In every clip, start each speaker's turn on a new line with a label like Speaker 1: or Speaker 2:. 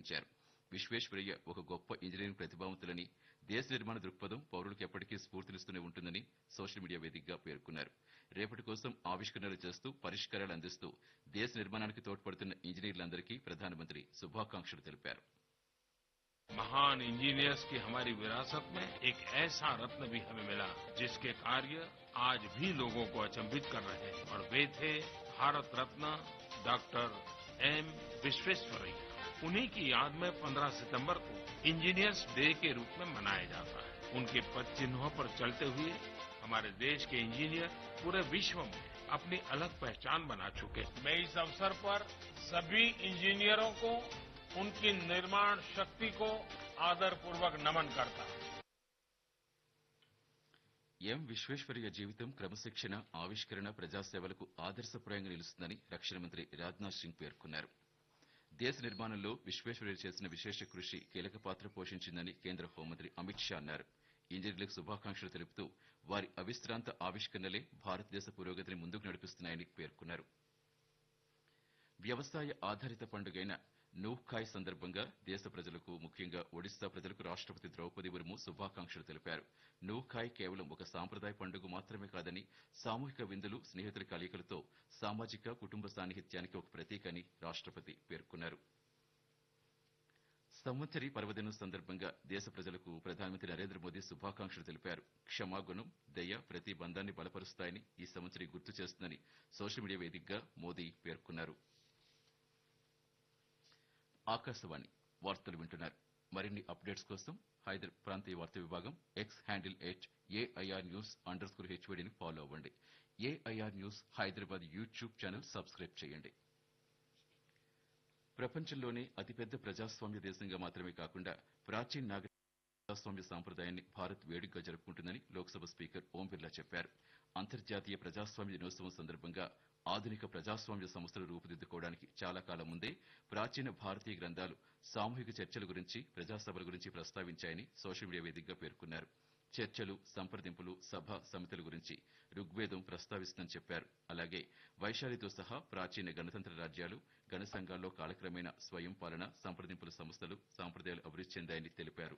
Speaker 1: ప్రశంసించారు విశ్వేశ్వరయ్య ఒక గొప్ప ఇంజనీరింగ్ ప్రతిభావంతులని దేశ నిర్మాణ దృక్పథం పౌరులకు ఎప్పటికీ స్ఫూర్తినిస్తూనే ఉంటుందని సోషల్ మీడియా వేదికగా పేర్కొన్నారు రేపటి కోసం ఆవిష్కరణలు చేస్తూ పరిష్కారాలు అందిస్తూ దేశ నిర్మాణానికి తోడ్పడుతున్న ఇంజనీర్లందరికీ ప్రధానమంత్రి శుభాకాంక్షలు తెలిపారు
Speaker 2: महान इंजीनियर्स की हमारी विरासत में एक ऐसा रत्न भी हमें मिला जिसके कार्य आज भी लोगों को अचंभित कर रहे हैं और वे थे भारत रत्न डॉक्टर एम विश्वेश्वरैया उन्हीं की याद में 15 सितंबर को इंजीनियर्स डे के रूप में मनाया जाता है उनके पद चिन्हों पर चलते हुए हमारे देश के इंजीनियर पूरे विश्व में अपनी अलग पहचान बना चुके हैं मैं इस अवसर पर सभी इंजीनियरों को उनकी निर्माण शक्ति को आदरपूर्वक नमन करता हूं
Speaker 1: ఎం విశ్వేశ్వరయ్య జీవితం క్రమశిక్షణ ఆవిష్కరణ ప్రజాసేవలకు ఆదర్శప్రాయంగా నిలుస్తుందని రక్షణ మంత్రి రాజ్నాథ్ సింగ్ పేర్కొన్నారు దేశ నిర్మాణంలో విశ్వేశ్వరయ్య చేసిన విశేష కృషి కీలక పాత్ర పోషించిందని కేంద్ర హోంమంత్రి అమిత్ షా అన్నారు ఇంజనీర్లకు శుభాకాంక్షలు తెలుపుతూ వారి అవిశ్రాంత ఆవిష్కరణలే భారతదేశ పురోగతిని ముందుకు నడిపిస్తున్నాయని పేర్కొన్నారు వ్యవసాయ ఆధారిత పండుగైన నూఖ్ఖాయ్ సందర్భంగా దేశ ప్రజలకు ముఖ్యంగా ఒడిశా ప్రజలకు రాష్ట్రపతి ద్రౌపది ముర్ము శుభాకాంక్షలు తెలిపారు నూఖాయ్ కేవలం ఒక సాంప్రదాయ పండుగ మాత్రమే కాదని సామూహిక విందులు స్నేహితుల కలయికలతో సామాజిక కుటుంబ సాన్నిహిత్యానికి ఒక ప్రతీక అని రాష్ట్రపతి పేర్కొన్నారు సంవత్సరి పర్వదినం సందర్భంగా దేశ ప్రజలకు ప్రధానమంత్రి నరేంద్ర మోదీ శుభాకాంక్షలు తెలిపారు క్షమాగుణం దయ ప్రతి బంధాన్ని బలపరుస్తాయని ఈ సంవత్సరి గుర్తు చేస్తుందని సోషల్ మీడియా వేదికగా మోదీ పేర్కొన్నారు ఆకాశవాణి వార్తలు వింటున్నారు మరిన్ని అప్డేట్స్ కోసం హైదర్ ప్రాంతీయ వార్తా విభాగం X handle at AIR news underscore హెచ్వడిని ఫాలో అవ్వండి AIR news Hyderabad YouTube channel subscribe చేయండి ప్రపంచంలోనే అతిపెద్ద ప్రజాస్వామ్య దేశంగా మాత్రమే కాకుండా ప్రాచీన నాగరిక ప్రజాస్వామ్య సాంప్రదాయాన్ని భారత్ వేడుకగా జరుపుకుంటుందని లోక్సభ స్పీకర్ ఓం బిర్లా చెప్పారు అంతర్జాతీయ ప్రజాస్వామ్య దినోత్సవం సందర్భంగా ఆధునిక ప్రజాస్వామ్య సంస్థలు రూపుదిద్దుకోవడానికి చాలా కాలం ముందే ప్రాచీన భారతీయ గ్రంథాలు సామూహిక చర్చల గురించి ప్రజాసభల గురించి ప్రస్తావించాయని సోషల్ మీడియా వేదికగా పేర్కొన్నారు చర్చలు సంప్రదింపులు సభ సమితుల గురించి ఋగ్వేదం ప్రస్తావిస్తుందని చెప్పారు అలాగే వైశాలితో సహా ప్రాచీన గణతంత్ర రాజ్యాలు గణ సంఘాల్లో కాలక్రమేణా స్వయం పాలన సంప్రదింపుల సంస్థలు సాంప్రదాయాలు అభివృద్ధి చెందాయని తెలిపారు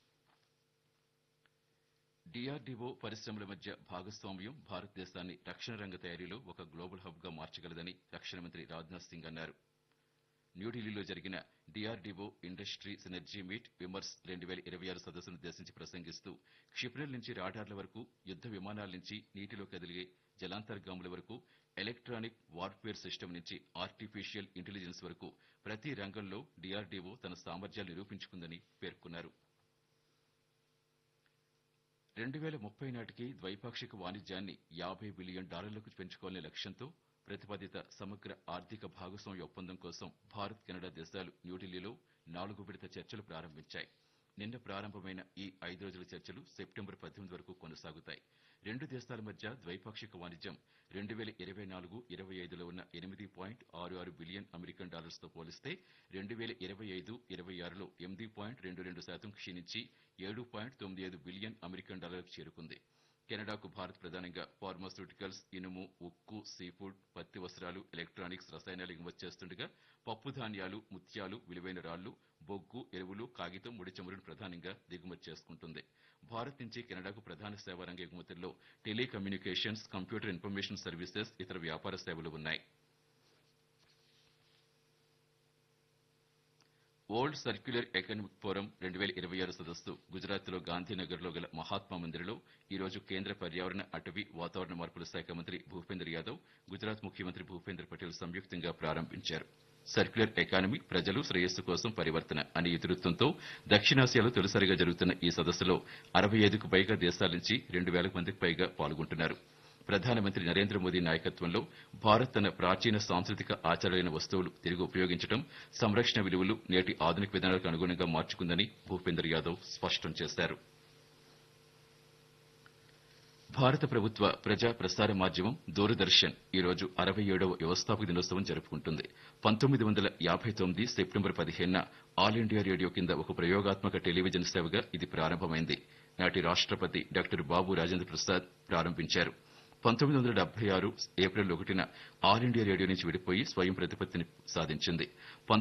Speaker 1: డిఆర్డీఓ పరిశ్రమల మధ్య భాగస్వామ్యం భారతదేశాన్ని రక్షణ రంగ తయారీలో ఒక గ్లోబల్ హబ్ గా మార్చగలదని రక్షణ మంత్రి రాజ్నాథ్ సింగ్ అన్నారు న్యూఢిల్లీలో జరిగిన DRDO industry synergy meet Vimarsh రెండు వేల ఇరవై ఆరు సదస్సును ఉద్దేశించి ప్రసంగిస్తూ క్షిపణుల నుంచి రాడార్ల వరకు యుద్ద విమానాల నుంచి నీటిలో కదిలిగే జలాంతర్గాముల వరకు ఎలక్ట్రానిక్ వార్ఫేర్ సిస్టమ్ నుంచి ఆర్టిఫిషియల్ ఇంటెలిజెన్స్ వరకు ప్రతి రంగంలో డిఆర్డీఓ తన సామర్థ్యాలు నిరూపించుకుందని పేర్కొన్నారు రెండు వేల ముప్పై నాటికి ద్వైపాక్షిక వాణిజ్యాన్ని యాభై బిలియన్ డాలర్లకు పెంచుకోవాలనే లక్ష్యంతో ప్రతిపాదిత సమగ్ర ఆర్థిక భాగస్వామ్య ఒప్పందం కోసం భారత్ కెనడా దేశాలు న్యూఢిల్లీలో నాలుగు విడత చర్చలు ప్రారంభించాయి నిన్న ప్రారంభమైన ఈ ఐదు రోజుల చర్చలు సెప్టెంబర్ పద్దెనిమిది వరకు కొనసాగుతాయి రెండు దేశాల మధ్య ద్వైపాక్షిక వాణిజ్యం రెండు వేల ఇరవై నాలుగు ఇరవై ఐదులో ఉన్న ఎనిమిది పాయింట్ ఆరు ఆరు బిలియన్ అమెరికన్ డాలర్స్తో పోలిస్తే రెండు వేల ఇరవై ఐదు ఇరవై ఆరులో ఎనిమిది పాయింట్ రెండు రెండు శాతం క్షీణించి ఏడు పాయింట్ తొమ్మిది ఐదు బిలియన్ అమెరికన్ డాలర్లకు చేరుకుంది కెనడాకు భారత్ ప్రధానంగా ఫార్మాస్యూటికల్స్ ఇనుము ఉక్కు సీఫుడ్ పత్తి వస్త్రాలు ఎలక్ట్రానిక్స్ రసాయనాలు ఎగుమతి చేస్తుండగా పప్పు ధాన్యాలు ముత్యాలు విలువైన రాళ్లు బొగ్గు ఎరువులు కాగితం ముడి చమురును ప్రధానంగా దిగుమతి చేసుకుంటుంది భారత్ నుంచి కెనడాకు ప్రధాన సేవా రంగ ఎగుమతుల్లో టెలికమ్యూనికేషన్స్ కంప్యూటర్ ఇన్ఫర్మేషన్ సర్వీసెస్ ఇతర వ్యాపార సేవలు ఉన్నాయి ఓల్డ్ సర్క్యులర్ ఎకనామిక్ ఫోరం రెండు వేల ఇరవై ఆరు సదస్సు గుజరాత్లో గాంధీనగర్లో గల మహాత్మా మందిర్లో ఈ రోజు కేంద్ర పర్యావరణ అటవీ వాతావరణ మార్పుల శాఖ మంత్రి భూపేంద్ర యాదవ్ గుజరాత్ ముఖ్యమంత్రి భూపేంద్ర పటేల్ సంయుక్తంగా ప్రారంభించారు సర్క్యులర్ ఎకానమీ ప్రజలు శ్రేయస్సు కోసం పరివర్తన అనే ఇతివృత్తంతో దక్షిణాసియాలో తొలిసారిగా జరుగుతున్న ఈ సదస్సులో అరవై ఐదుకు పైగా దేశాల నుంచి రెండు వేల మందికి పైగా పాల్గొంటున్నారు ప్రధానమంత్రి నరేంద్ర మోదీ నాయకత్వంలో భారత్ తన ప్రాచీన సాంస్కృతిక ఆచారాలైన వస్తువులు తిరిగి ఉపయోగించడం సంరక్షణ విలువలు నేటి ఆధునిక విధానాలకు అనుగుణంగా మార్చుకుందని భూపేందర్ యాదవ్ స్పష్టం చేశారు భారత ప్రభుత్వ ప్రజా ప్రసార మాధ్యమం దూరదర్శన్ ఈ రోజు అరవై ఏడవ వ్యవస్థాపక దినోత్సవం జరుపుకుంటుంది పంతొమ్మిది వందల యాభై తొమ్మిది సెప్టెంబర్ పదిహేనున ఆల్ ఇండియా రేడియో కింద ఒక ప్రయోగాత్మక టెలివిజన్ సేవగా ఇది ప్రారంభమైంది నాటి రాష్ట్రపతి డాక్టర్ బాబు రాజేంద్ర ప్రసాద్ ప్రారంభించారు పంతొమ్మిది వందల డెబ్బై ఆరు ఏప్రిల్ ఒకటిన ఆల్ ఇండియా రేడియో నుంచి విడిపోయి స్వయం ప్రతిపత్తిని సాధించింది